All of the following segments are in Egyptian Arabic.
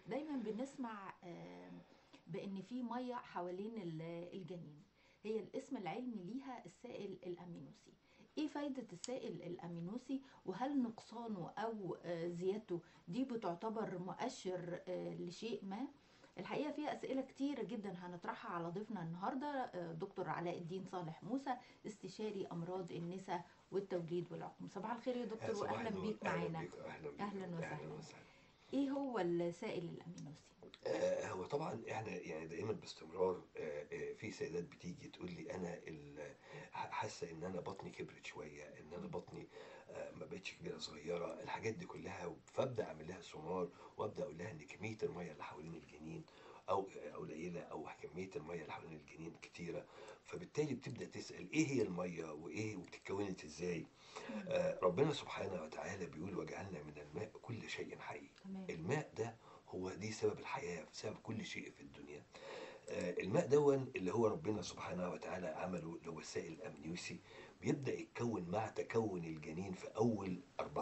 دايما بنسمع آه، بان في ميه حوالين ال- الجنين هي الاسم العلمي ليها السائل الامينوسي ايه فايدة السائل الامينوسي وهل نقصانه او آه، زيادته دي بتعتبر مؤشر آه، لشيء ما الحقيقة في أسئلة كتيرة جدا هنطرحها على ضيفنا النهاردة آه، دكتور علاء الدين صالح موسى استشاري أمراض النساء والتوليد والعقم صباح الخير يا دكتور صباح وأهلا النور. بيك معانا بيك اهلا بيك أهلاً وسهلاً. اهلا وسهلا ايه هو السائل الامينوسي آه هو طبعا احنا يعني دائما باستمرار آه آه في سيدات بتيجي تقول لي انا ال- ح- حاسه ان انا بطني كبرت شويه ان انا بطني آه ما بقتش كبيره صغيره الحاجات دي كلها فابدا اعمل لها سونار وابدا اقول لها ان كميه الميه اللي حوالين الجنين او أو قليله او كميه الميه اللي حوالين الجنين كتيره فبالتالي بتبدا تسال ايه هي الميه وايه وبتتكونت ازاي آه ربنا سبحانه وتعالى بيقول وجعلنا من الماء كل شيء حي تمام الماء ده هو دي سبب الحياة سبب كل شيء في الدنيا آه، الماء دون اللي هو ربنا سبحانه وتعالى عمله اللي هو السائل الأمنيوسي بيبدأ يتكون مع تكون الجنين في أول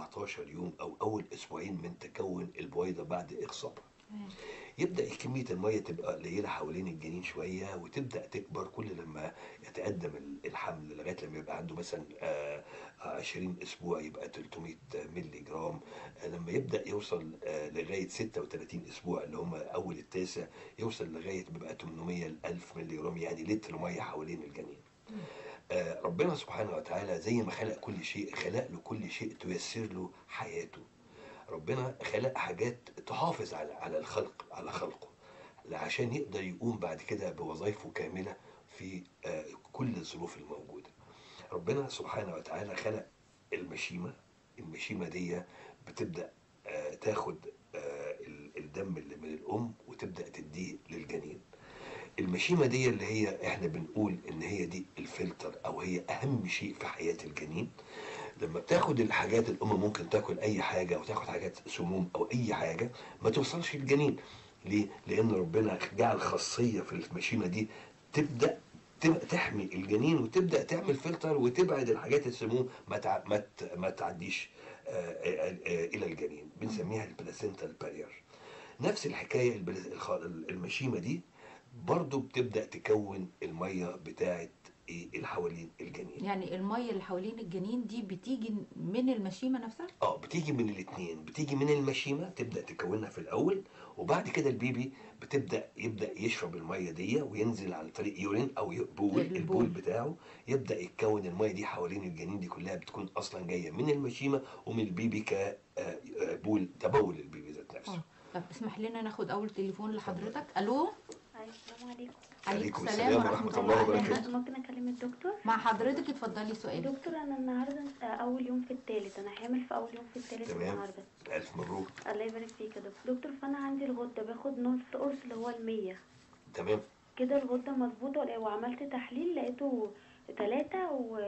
14 يوم أو أول أسبوعين من تكون البويضة بعد إخصابها تمام يبدا كميه الميه تبقى قليله حوالين الجنين شويه وتبدا تكبر كل لما يتقدم ال- الحمل لغايه لما يبقى عنده مثلا آه، 20 اسبوع يبقى 300 مللي جرام آه، لما يبدا يوصل آه، لغايه 36 اسبوع اللي هم اول التاسع يوصل لغايه بيبقى 800 ل 1000 مللي جرام يعني لتر ميه حوالين الجنين آه، ربنا سبحانه وتعالى زي ما خلق كل شيء خلق له كل شيء تيسر له حياته ربنا خلق حاجات تحافظ على على الخلق على خلقه عشان يقدر يقوم بعد كده بوظائفه كامله في آه، كل الظروف الموجوده ربنا سبحانه وتعالى خلق المشيمه المشيمه دي بتبدا آه، تاخد آه، ال- الدم اللي من الام وتبدا تديه للجنين المشيمه دي اللي هي احنا بنقول ان هي دي الفلتر او هي اهم شيء في حياه الجنين لما بتاخد الحاجات الام ممكن تاكل اي حاجه او تاخد حاجات سموم او اي حاجه ما توصلش للجنين ليه؟ لان ربنا جعل خاصيه في المشيمه دي تبدا تبقى تحمي الجنين وتبدا تعمل فلتر وتبعد الحاجات السموم ما تع... ما, ت... ما تعديش آه، آه، آه، الى الجنين بنسميها البلاسينتال بارير نفس الحكايه البلاس- الخ- المشيمه دي برضو بتبدا تكون الميه بتاعه ايه اللي حوالين الجنين يعني الميه اللي حوالين الجنين دي بتيجي من المشيمه نفسها اه بتيجي من الاثنين بتيجي من المشيمه تبدا تكونها في الاول وبعد كده البيبي بتبدا يبدا يشرب الميه دي وينزل على طريق يورين او ي- بول البول. البول بتاعه يبدا يتكون الميه دي حوالين الجنين دي كلها بتكون اصلا جايه من المشيمه ومن البيبي كبول تبول البيبي ذات اه نفسه طب اسمح لنا ناخد اول تليفون لحضرتك الو أيوة، السلام عليكم عليكم عليكم السلام السلام ورحمه ورحمة الله الله وبركاته وبركاته. ممكن اكلم الدكتور مع حضرتك اتفضلي سؤالك دكتور انا النهارده آه، اول يوم في الثالث انا حامل في اول يوم في الثالث تمام النهارده الف مبروك الله يبارك فيك يا دكتور دكتور فانا عندي الغده باخد نص قرص اللي هو المية تمام كده الغده مظبوطه ولا إيه؟ وعملت تحليل لقيته تلاتة و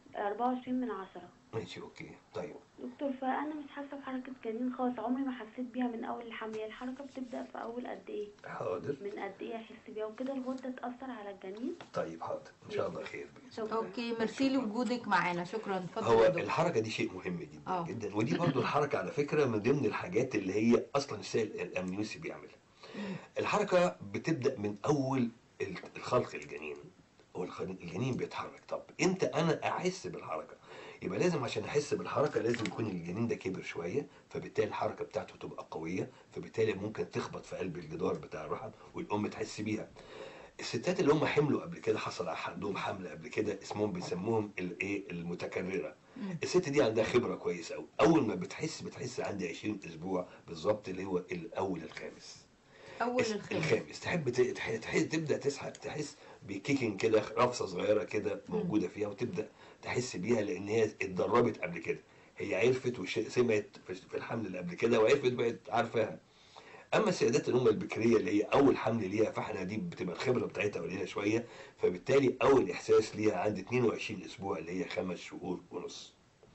24 من عشرة ماشي اوكي طيب دكتور فانا مش حاسه بحركه جنين خالص عمري ما حسيت بيها من اول الحمل هي الحركه بتبدا في اول قد ايه حاضر من قد ايه احس بيها وكده الغده تاثر على الجنين طيب حاضر ان شاء الله خير باذن شكرا اوكي ميرسي لوجودك معانا شكرا اتفضل هو يا دكتور الحركه دي شيء مهم جدا آه. جدا ودي برضو الحركه على فكره من ضمن الحاجات اللي هي اصلا السائل الامنيوسي بيعملها الحركه بتبدا من اول ال- الخلق الجنين هو الخ- الجنين بيتحرك طب امتى انا احس بالحركه يبقى لازم عشان احس بالحركه لازم يكون الجنين ده كبر شويه فبالتالي الحركه بتاعته تبقى قويه فبالتالي ممكن تخبط في قلب الجدار بتاع الرحم والام تحس بيها الستات اللي هم حملوا قبل كده حصل عندهم حمل قبل كده اسمهم بيسموهم الايه المتكرره مم. الست دي عندها خبره كويسه قوي اول ما بتحس بتحس عندي 20 اسبوع بالظبط اللي هو الاول الخامس اول الس- الخامس الخامس تحب ت- تح- تح- تبدا تسحب تحس بكيكنج كده رفصه صغيره كده موجوده فيها وتبدا تحس بيها لان هي اتدربت قبل كده هي عرفت وسمعت في في الحمل اللي قبل كده وعرفت بقت عارفاها اما السيدات اللي هم البكريه اللي هي اول حمل ليها فاحنا دي بتبقى الخبره بتاعتها قليله شويه فبالتالي اول احساس ليها عند 22 اسبوع اللي هي خمس شهور ونص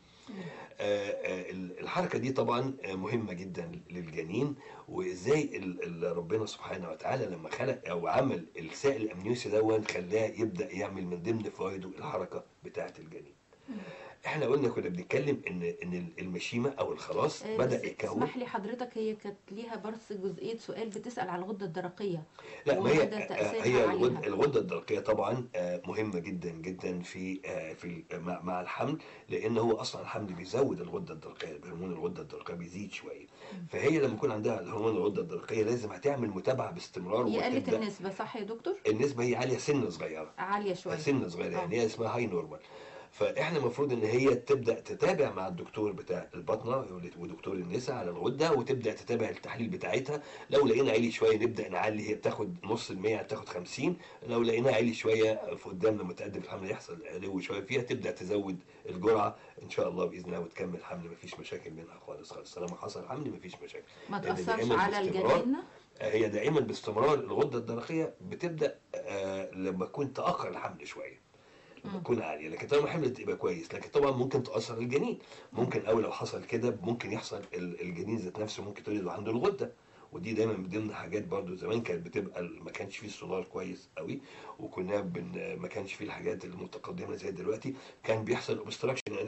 آه، آه، الحركه دي طبعا آه، مهمه جدا للجنين وازاي ال- ال- ربنا سبحانه وتعالى لما خلق او عمل السائل الامنيوسي دون خلاه يبدا يعمل من ضمن فوائده الحركه بتاعه الجنين احنا قلنا كنا بنتكلم ان ان المشيمه او الخلاص آه، بدا بس يتكون اسمح لي حضرتك هي كانت ليها بس جزئيه سؤال بتسال على الغده الدرقيه لا ما هي ومدى تأثيرها هي عليها. الغده الغده الدرقيه طبعا آه، مهمه جدا جدا في آه، في مع مع الحمل لان هو اصلا الحمل بيزود الغده الدرقيه هرمون الغده الدرقيه بيزيد شويه فهي لما يكون عندها هرمون الغده الدرقيه لازم هتعمل متابعه باستمرار هي قلت وتبدأ- النسبه صح يا دكتور النسبه هي عاليه سن صغيره عاليه شويه سن صغيره آه. يعني هي اسمها هاي نورمال فاحنا المفروض ان هي تبدا تتابع مع الدكتور بتاع البطنه ودكتور النساء على الغده وتبدا تتابع التحليل بتاعتها لو لقينا عالي شويه نبدا نعلي هي بتاخد نص المية بتاخد 50 لو لقيناها عالي شويه في قدامنا متقدم في الحمل يحصل علو شويه فيها تبدا تزود الجرعه ان شاء الله باذن الله وتكمل الحمل مفيش مشاكل منها خالص خالص طالما حصل حمل مفيش مشاكل ما لأن تاثرش دائماً على باستمرار الجنين هي دائما باستمرار الغده الدرقيه بتبدا آه، لما تكون تاخر الحمل شويه لما مم. تكون عاليه لكن طالما حملت يبقى كويس لكن طبعا ممكن تاثر الجنين ممكن او لو حصل كده ممكن يحصل ال- الجنين ذات نفسه ممكن تولد عنده الغده ودي دايما من ضمن حاجات برضو زمان كانت بتبقى ال- ما كانش فيه السونار كويس قوي وكنا بن ما كانش فيه الحاجات المتقدمه زي دلوقتي كان بيحصل اوبستراكشن يعني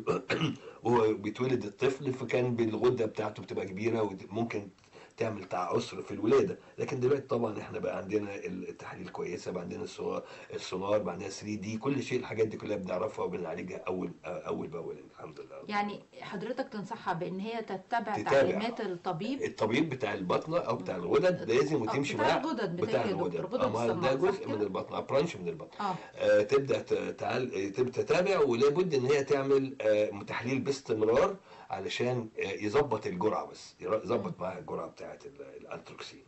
وهو بيتولد الطفل فكان بالغده بتاعته بتبقى كبيره وممكن تعمل تعسر في الولاده لكن دلوقتي طبعا احنا بقى عندنا التحاليل كويسه بقى عندنا السونار السونار بقى عندنا 3 دي كل شيء الحاجات دي كلها بنعرفها وبنعالجها اول اول باول الحمد لله يعني حضرتك تنصحها بان هي تتبع تتابع. تعليمات الطبيب الطبيب بتاع البطنه او بتاع الغدد لازم آه، وتمشي بتاع معاه الغدد بتاع بتاعي يا الغدد دكتور، غدد آه، ما ده الصماء، صح جزء كده؟ من البطن آه، برانش من البطن اه آه، تبدا ت- تعال تبدا تتابع ولابد ان هي تعمل آه، تحليل باستمرار علشان آه، يظبط الجرعه بس يظبط معاها الجرعه بتاعت ال- الانتروكسين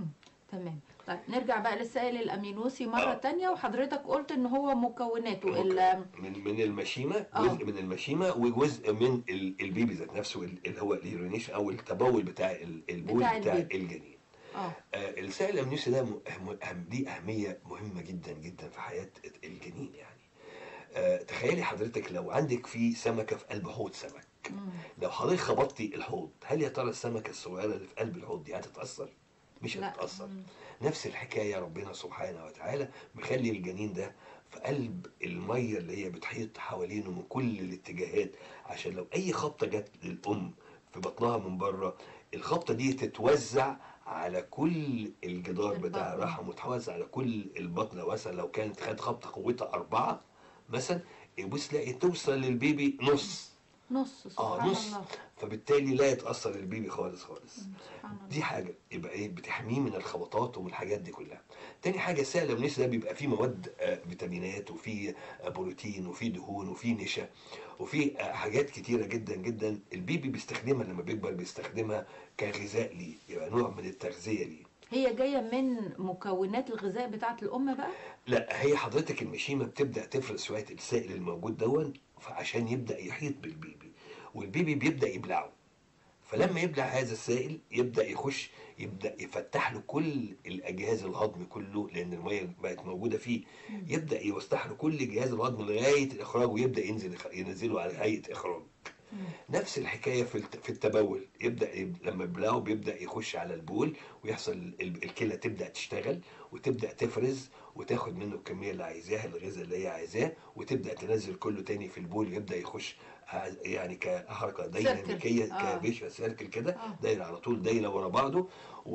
تمام طيب نرجع بقى للسائل الامينوسي مره آه. تانية وحضرتك قلت ان هو مكوناته ال- من من المشيمه آه. جزء من المشيمه وجزء من ال- البيبي ذات نفسه اللي هو اليورينيشن او التبول بتاع ال- البول بتاع بتاع, البيبي. الجنين اه آه، السائل الامنيوسي ده م- أهم أهم دي اهميه مهمه جدا جدا في حياه الجنين يعني آه، تخيلي حضرتك لو عندك في سمكه في قلب حوض سمك مم. لو حضرتك خبطتي الحوض هل يا ترى السمكه الصغيره اللي في قلب الحوض دي هتتاثر مش لا. هتتاثر مم. نفس الحكايه ربنا سبحانه وتعالى مخلي الجنين ده في قلب الميه اللي هي بتحيط حوالينه من كل الاتجاهات عشان لو اي خبطه جت للام في بطنها من بره الخبطه دي تتوزع على كل الجدار بتاع البطن. الرحم وتتوزع على كل البطن لو مثلا لو كانت خد خبطه قوتها اربعه مثلا يبص تلاقي توصل للبيبي نص نص اه سبحان نص الله فبالتالي لا يتاثر البيبي خالص خالص مم، سبحان الله دي حاجه يبقى ايه بتحميه من الخبطات ومن الحاجات دي كلها تاني حاجه السائل الامنيسي ده بيبقى فيه مواد آه، فيتامينات وفيه آه، بروتين وفيه دهون وفيه نشا وفيه آه، حاجات كتيره جدا جدا البيبي بيستخدمها لما بيكبر بيستخدمها كغذاء ليه يبقى نوع من التغذيه ليه هي جايه من مكونات الغذاء بتاعه الام بقى لا هي حضرتك المشيمه بتبدا تفرز شويه السائل الموجود دون عشان يبدا يحيط بالبيبي والبيبي بيبدا يبلعه فلما يبلع هذا السائل يبدا يخش يبدا يفتح له كل الجهاز الهضمي كله لان الميه بقت موجوده فيه يبدا يفتح له كل جهاز الهضم لغايه الاخراج ويبدا ينزل ينزله على هيئه اخراج مم. نفس الحكايه في الت- في التبول يبدا يب- لما يبلعه بيبدا يخش على البول ويحصل ال- الكلى تبدا تشتغل وتبدا تفرز وتاخد منه الكميه اللي عايزاها الغذاء اللي هي عايزاه وتبدا تنزل كله تاني في البول يبدا يخش ع- يعني كحركه ديناميكيه آه. كفيشة سيركل كده آه. دايره على طول دايره ورا بعضه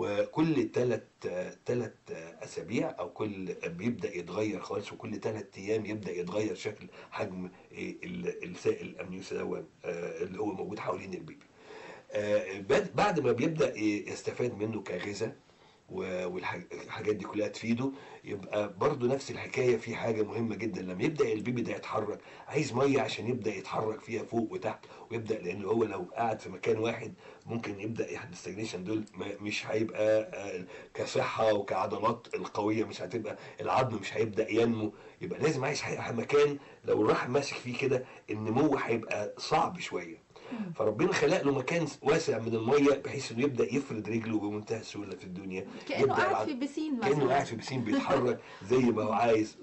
وكل ثلاث ثلاث اسابيع او كل بيبدا يتغير خالص وكل ثلاث ايام يبدا يتغير شكل حجم إيه ال- السائل الامنيوسي ده آه، اللي هو موجود حوالين البيبي آه، بعد- بعد ما بيبدا ي- يستفاد منه كغذاء و- والحاجات دي كلها تفيده يبقى برضو نفس الحكايه في حاجه مهمه جدا لما يبدا البيبي ده يتحرك عايز ميه عشان يبدا يتحرك فيها فوق وتحت ويبدا لان هو لو قاعد في مكان واحد ممكن يبدا يحدث ستاجنيشن دول ما- مش هيبقى آه، كصحه وكعضلات القويه مش هتبقى العظم مش هيبدا ينمو يبقى لازم عايز حي- مكان لو راح ماسك فيه كده النمو هيبقى صعب شويه مم. فربنا خلق له مكان واسع من الميه بحيث انه يبدا يفرد رجله بمنتهى السهوله في الدنيا كانه يبدأ قاعد العض- في بسين كانه مثلا قاعد في بسين بيتحرك زي ما هو عايز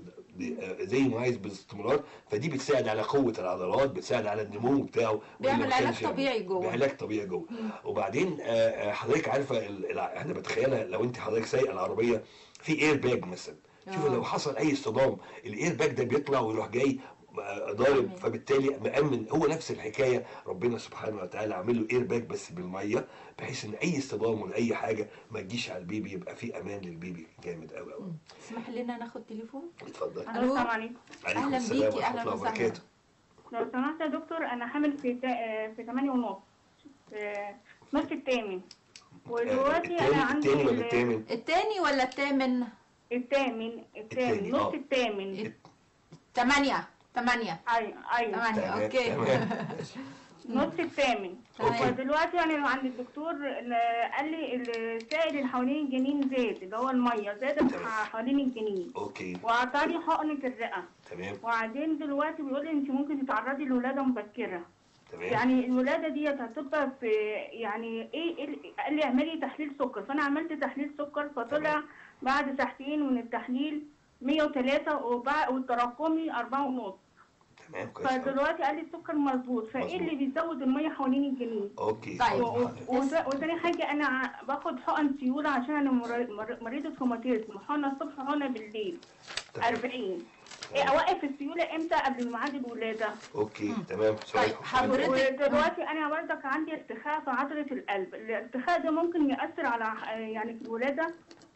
زي ما هو عايز باستمرار فدي بتساعد على قوه العضلات بتساعد على النمو بتاعه وإلا بيعمل ما كانش علاج يعمل. طبيعي جوه. بعلاج طبيعي جوه مم. وبعدين آه، آه، حضرتك عارفه ال- الع- انا بتخيلها لو انت حضرتك سايقه العربيه في اير باج مثلا شوف آه. لو حصل اي اصطدام الاير باج ده بيطلع ويروح جاي آه، ضارب آمين. فبالتالي مأمن هو نفس الحكايه ربنا سبحانه وتعالى عامل له اير باك بس بالميه بحيث ان اي اصطدام ولا اي حاجه ما تجيش على البيبي يبقى في امان للبيبي جامد قوي قوي اسمح لنا ناخد تليفون اتفضل ألو. الو السلام عليكم عليكم أهلا السلام بيكي، ورحمه أهلا الله وسهلا. وبركاته لو سمحت يا دكتور انا حامل في تا... في 8 ونص في نص الثامن ودلوقتي التاني انا عندي التاني ولا ال- التامن التاني ولا التامن الثامن التاني، الثامن آه. نص الثامن تمانية تمانية ايوه ايوه تمانية تمام، اوكي تمام. ماشي. نص الثامن أوكي. ودلوقتي انا عند الدكتور ال- قال لي السائل اللي حوالين الجنين زاد اللي هو الميه زادت تمام. ح- حوالين الجنين اوكي واعطاني حقنه الرئه تمام وبعدين دلوقتي بيقول لي انت ممكن تتعرضي لولاده مبكره تمام يعني الولاده ديت هتبقى في يعني ايه إيه ال- قال لي اعملي تحليل سكر فانا عملت تحليل سكر فطلع تمام. بعد ساعتين من التحليل 103 وبع- والتراكمي 4 ونص تمام كويس أوي. فدلوقتي قال لي السكر مظبوط فايه مظبوط. اللي بيزود الميه حوالين الجنين اوكي طيب. و- و- وت- وتاني حاجة أنا ع- باخد حقن سيولة عشان أنا مر- مر- مريضة روماتيزم حقنة الصبح حقنة بالليل تمام. 40 إيه أوقف السيولة إمتى قبل ميعاد الولادة؟ اوكي تمام سؤال طيب، حضرتك- ودلوقتي أنا برضك عندي ارتخاء في عضلة القلب، الارتخاء ده ممكن يأثر على ح- يعني في الولادة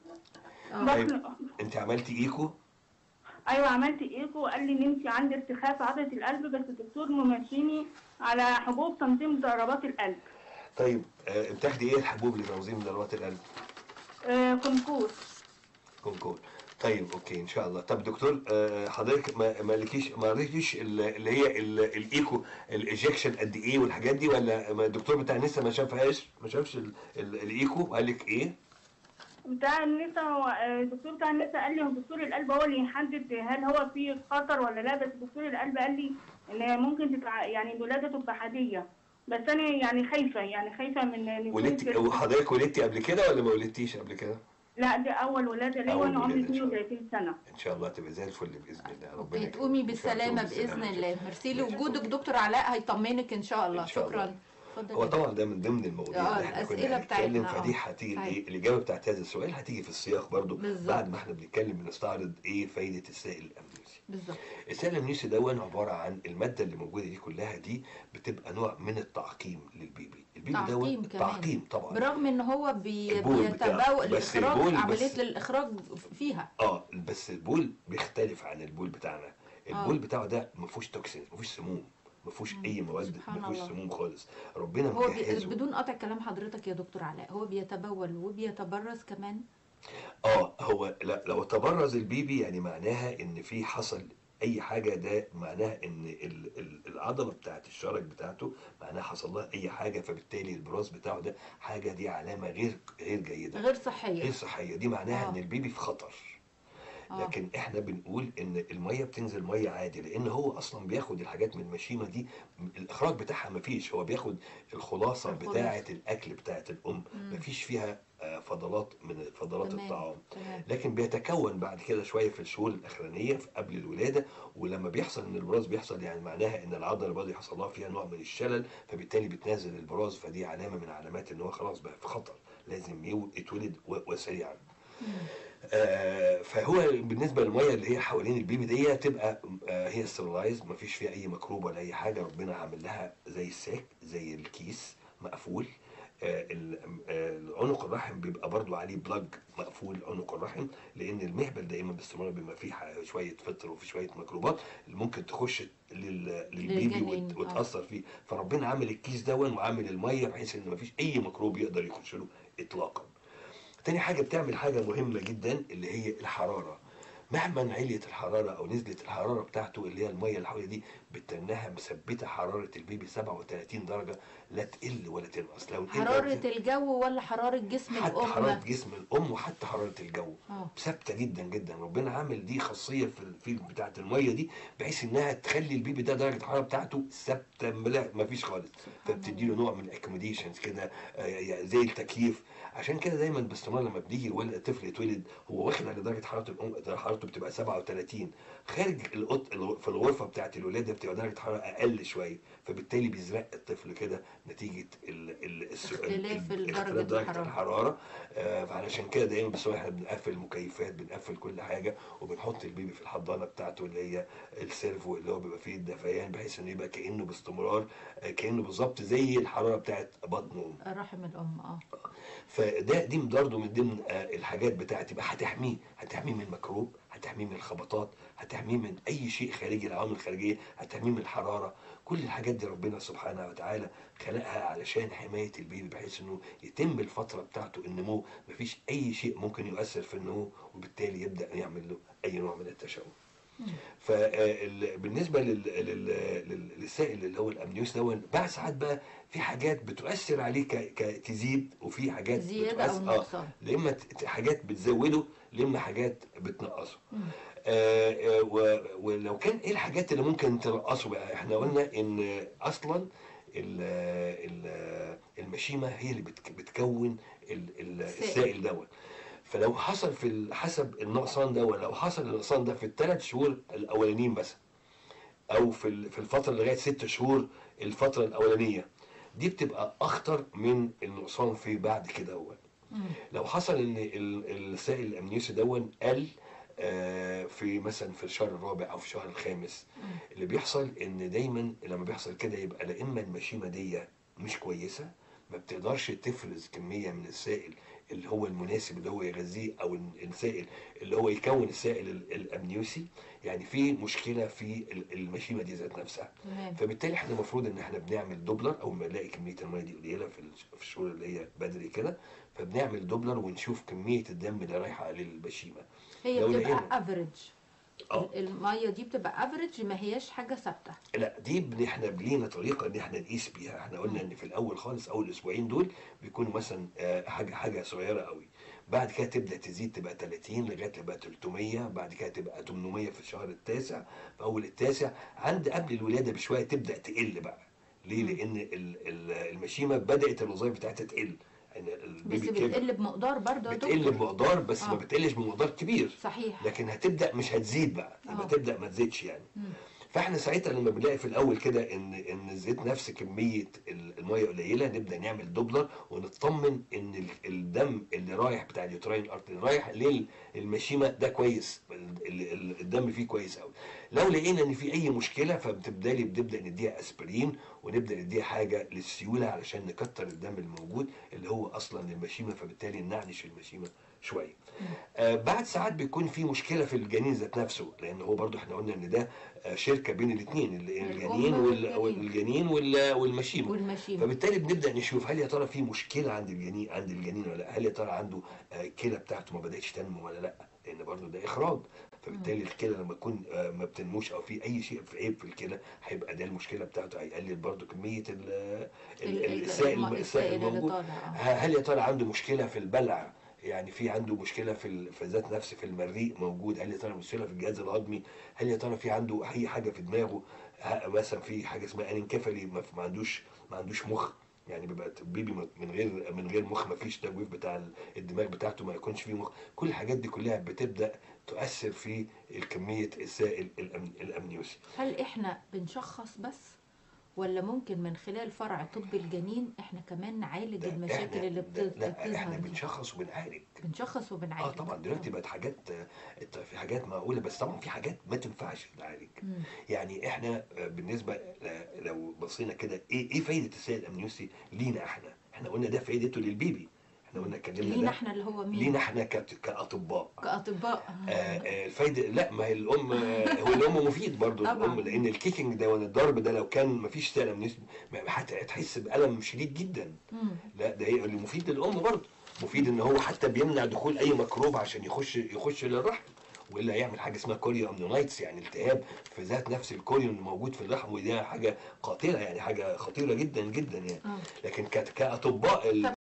آه. طيب. بطن انت عملتي ايكو أيوة عملت إيكو قال لي إن أنت عندي ارتخاء في عضلة القلب بس الدكتور ممشيني على حبوب تنظيم ضربات القلب طيب آه، بتاخدي ايه الحبوب لتنظيم ضربات القلب آه كونكور كونكور طيب اوكي ان شاء الله طب دكتور آه، حضرتك ما ما لكيش ما قريتيش ال- اللي هي ال- الايكو الايجكشن قد ايه والحاجات دي ولا ما الدكتور بتاع لسه ما شافهاش ما شافش ال- ال- الايكو قال لك ايه بتاع النساء هو- آه، الدكتور بتاع النساء قال لي هو دكتور القلب هو اللي يحدد هل هو في خطر ولا لا بس دكتور القلب قال لي ان ممكن تتع... يعني الولاده تبقى عاديه بس انا يعني خايفه يعني خايفه من إن يكون ولدتي في- وحضرتك ولدتي قبل كده ولا ما ولدتيش قبل كده لا دي اول ولاده ليا أول وانا عمري ولادة إن شاء الله. 32 سنه ان شاء الله تبقى زي الفل باذن الله ربنا اوكي يكرمك. تقومي إن شاء الله بالسلامة تقومي بإذن بالسلامة. الله ميرسي ماشي. لوجودك دكتور علاء هيطمنك إن شاء الله إن شاء الله. شكرا اتفضل هو يا طبعا ده من ضمن المواضيع آه، اللي احنا الأسئلة كنا هنتكلم بتاعتنا، فدي آه. هتيجي طيب. الايه الاجابه بتاعت هذا السؤال هتيجي في السياق برضو بالظبط. بعد ما احنا بنتكلم بنستعرض ايه فايده السائل الامنيوسي بالظبط السائل الامنيوسي ده عباره عن الماده اللي موجوده دي كلها دي بتبقى نوع من التعقيم للبيبي البيبي تعقيم دوت كمان. تعقيم طبعا برغم ان هو بي... البول بتاعه. بيتبول بس الاخراج البول عمليه بس- الاخراج فيها اه بس البول بيختلف عن البول بتاعنا البول آه. بتاعه ده ما فيهوش توكسين ما فيهوش سموم ما فيهوش مم. اي مواد سبحان ما فيهوش الله. سموم خالص ربنا هو بي... مجهزه بدون قطع كلام حضرتك يا دكتور علاء هو بيتبول وبيتبرز كمان اه هو لا لو تبرز البيبي يعني معناها ان في حصل اي حاجه ده معناها ان ال- ال- العضله بتاعت الشرج بتاعته معناها حصل لها اي حاجه فبالتالي البراز بتاعه ده حاجه دي علامه غير غير جيده غير صحيه غير صحيه دي معناها آه. ان البيبي في خطر آه. لكن احنا بنقول ان الميه بتنزل ميه عادي لان هو اصلا بياخد الحاجات من المشيمه دي الاخراج بتاعها مفيش هو بياخد الخلاصه الخلاصة. بتاعه الاكل بتاعه الام مم. مفيش فيها آه، فضلات من فضلات تمام. الطعام تمام لكن بيتكون بعد كده شويه في الشهور الاخرانيه في قبل الولاده ولما بيحصل ان البراز بيحصل يعني معناها ان العضله البراز يحصل لها فيها نوع من الشلل فبالتالي بتنزل البراز فدي علامه من علامات ان هو خلاص بقى في خطر لازم يو- يتولد و- وسريعا مم. آه، فهو بالنسبه للميه اللي هي حوالين البيبي دي تبقى آه، هي سترلايز ما فيش فيها اي ميكروب ولا اي حاجه ربنا عامل لها زي الساك زي الكيس مقفول آه، ال- آه، العنق الرحم بيبقى برضو عليه بلاج مقفول عنق الرحم لان المهبل دايما باستمرار بيبقى فيه ح- شويه فطر وفي شويه ميكروبات اللي ممكن تخش لل- للبيبي للجنين، وت- آه. وتاثر فيه فربنا عامل الكيس دون وعامل الميه بحيث ان ما فيش اي ميكروب يقدر يخش له اطلاقا تاني حاجة بتعمل حاجة مهمة جدا اللي هي الحرارة مهما عليت الحرارة أو نزلت الحرارة بتاعته اللي هي المية اللي حواليه دي بتنها مثبتة حرارة البيبي 37 درجة لا تقل ولا تنقص لو تقل أو حراره تزيد- الجو ولا حراره جسم حتى حرارة الام جسم الأم وحتى حرارة الجو اه ثابتة جدا جدا ربنا عامل دي خاصية في في بتاعة المية دي بحيث إنها تخلي البيبي ده درجة الحرارة بتاعته ثابتة ملا- مفيش خالص فبتدي له نوع من الاكوموديشنز كده آه، يعني زي التكييف عشان كده دايما باستمرار لما بنيجي الولد الطفل يتولد هو واخد على درجه حراره الام حراره حرارته بتبقى 37 خارج الأوض الغ- في الغرفه بتاعت الولاده بتبقى درجه حراره اقل شويه فبالتالي بيزرق الطفل كده نتيجه ال ال الس- اختلاف ال- ال- درجة اختلاف درجه الحرارة. الحراره آه فعلشان كده دايما بس احنا بنقفل المكيفات بنقفل كل حاجه وبنحط البيبي في الحضانه بتاعته اللي هي السيرفو اللي هو بيبقى فيه الدفيان بحيث انه يبقى كانه باستمرار آه، كانه بالظبط زي الحراره بتاعت بطن امه رحم الام اه فده دي برضه من ضمن آه، الحاجات بتاعتي يبقى هتحميه هتحميه من الميكروب هتحميه من الخبطات هتحميه من اي شيء خارجي العوامل الخارجيه هتحميه من الحراره كل الحاجات دي ربنا سبحانه وتعالى خلقها علشان حمايه البيبي بحيث انه يتم الفتره بتاعته النمو مفيش اي شيء ممكن يؤثر في النمو وبالتالي يبدا يعمل له اي نوع من التشوه فبالنسبه لل... لل... لل... للسائل اللي هو الامنيوس ده بقى ساعات بقى في حاجات بتؤثر عليه ك... ك... تزيد وفي حاجات زيادة أو بتؤثر- نقصان. لا اما ت- حاجات بتزوده لا اما حاجات بتنقصه مم. آه آه و- ولو كان ايه الحاجات اللي ممكن تنقصه بقى احنا قلنا ان اصلا ال- ال- المشيمه هي اللي بتك- بتكون ال- ال- السائل. السائل دوت فلو حصل في ال- حسب النقصان ده لو حصل النقصان ده في الثلاث شهور الاولانيين بس او في ال- في الفتره لغايه ست شهور الفتره الاولانيه دي بتبقى اخطر من النقصان في بعد كده هو مم. لو حصل ان ال- السائل الامنيوسي دون قل آه، في مثلا في الشهر الرابع او في الشهر الخامس مم. اللي بيحصل ان دايما لما بيحصل كده يبقى لا اما المشيمه دي مش كويسه ما بتقدرش تفرز كميه من السائل اللي هو المناسب اللي هو يغذيه او ال- السائل اللي هو يكون السائل ال- الامنيوسي يعني في مشكله في ال- المشيمه دي ذات نفسها تمام فبالتالي احنا المفروض ان احنا بنعمل دوبلر اول ما نلاقي كميه الميه دي قليله في الش- في الشهور اللي هي بدري كده فبنعمل دوبلر ونشوف كميه الدم اللي رايحه للبشيمه هي لو بتبقى لقينا- افريج اه الميه دي بتبقى افريج ما هياش حاجه ثابته لا دي بن- احنا لينا طريقه ان احنا نقيس بيها احنا قلنا ان في الاول خالص اول اسبوعين دول بيكونوا مثلا آه، حاجه حاجه صغيره قوي بعد كده تبدا تزيد تبقى 30 لغايه تبقى 300 بعد كده تبقى 800 في الشهر التاسع في اول التاسع عند قبل الولاده بشويه تبدا تقل بقى ليه؟ مم. لان ال- ال- المشيمه بدات الوظائف بتاعتها تقل يعني بس البيبي كبر بتقل بمقدار برضه يا بتقل دكتور. بمقدار بس ما آه. بتقلش بمقدار كبير صحيح لكن هتبدا مش هتزيد بقى يبقى آه. تبدا ما تزيدش يعني مم. فاحنا ساعتها لما بنلاقي في الاول كده ان ان زيت نفس كميه ال- الميه قليله نبدا نعمل دوبلر ونطمن ان ال- الدم اللي رايح بتاع اليوتراين ارتري رايح للمشيمه ده كويس ال- ال- ال- الدم فيه كويس قوي لو لقينا ان في اي مشكله فبتبدالي بنبدا نديها اسبرين ونبدا نديها حاجه للسيوله علشان نكتر الدم الموجود اللي هو اصلا للمشيمه فبالتالي نعنش المشيمه شويه آه بعد ساعات بيكون في مشكله في الجنين ذات نفسه لان هو برضو احنا قلنا ان ده آه شركه بين الاثنين الجنين وال- والجنين. والجنين وال- والمشيمه والمشيمه فبالتالي بنبدا نشوف هل يا ترى في مشكله عند الجنين عند الجنين ولا لا هل يا ترى عنده آه، الكلى بتاعته ما بداتش تنمو ولا لا لان برضو ده اخراج فبالتالي الكلى لما تكون آه، ما بتنموش او في اي شيء في عيب في الكلى هيبقى ده المشكله بتاعته هيقلل برضو كميه ال- ال- ال- ال- السائل الم- السائل اللي الموجود طالع آه. هل يا ترى عنده مشكله في البلع يعني في عنده مشكله في ال- في ذات نفس في المريء موجود هل يا ترى مشكله في الجهاز الهضمي هل يا ترى في عنده اي حاجه في دماغه ه- مثلا في حاجه اسمها انكفالي ما ما عندوش ما عندوش مخ يعني بيبقى البيبي من غير من غير مخ ما فيش تجويف بتاع ال- الدماغ بتاعته ما يكونش فيه مخ كل الحاجات دي كلها بتبدا تؤثر في كميه السائل الأم- الامنيوسي هل احنا بنشخص بس ولا ممكن من خلال فرع طب الجنين احنا كمان نعالج ده المشاكل إحنا- اللي ده- بت- لا احنا بتظهر دي بنشخص وبنعالج بنشخص وبنعالج اه طبعا دلوقتي بقت حاجات آه، في حاجات معقوله بس طبعا في حاجات ما تنفعش تتعالج مم. يعني احنا آه، بالنسبه ل- لو بصينا كده ايه ايه فايده السائل الامنيوسي لينا احنا احنا قلنا ده فايدته للبيبي احنا قلنا اتكلمنا لينا ده احنا اللي هو مين لينا احنا كت- كاطباء كاطباء آه، آه، الفايده لا ما هي الام آه، هو الام مفيد برضو طبعاً. الام لان الكيكنج ده ولا الضرب ده لو كان ما فيش سائل امنيوسي ما- هت- هتحس بالم شديد جدا مم. لا ده هي اللي مفيد للام برضه مفيد ان هو حتى بيمنع دخول اي ميكروب عشان يخش يخش للرحم والا يعمل حاجه اسمها كوريو امنيونايتس يعني التهاب في ذات نفس الكوريو اللي موجود في الرحم ودي حاجه قاتله يعني حاجه خطيره جدا جدا يعني آه. لكن كت- كاطباء ال-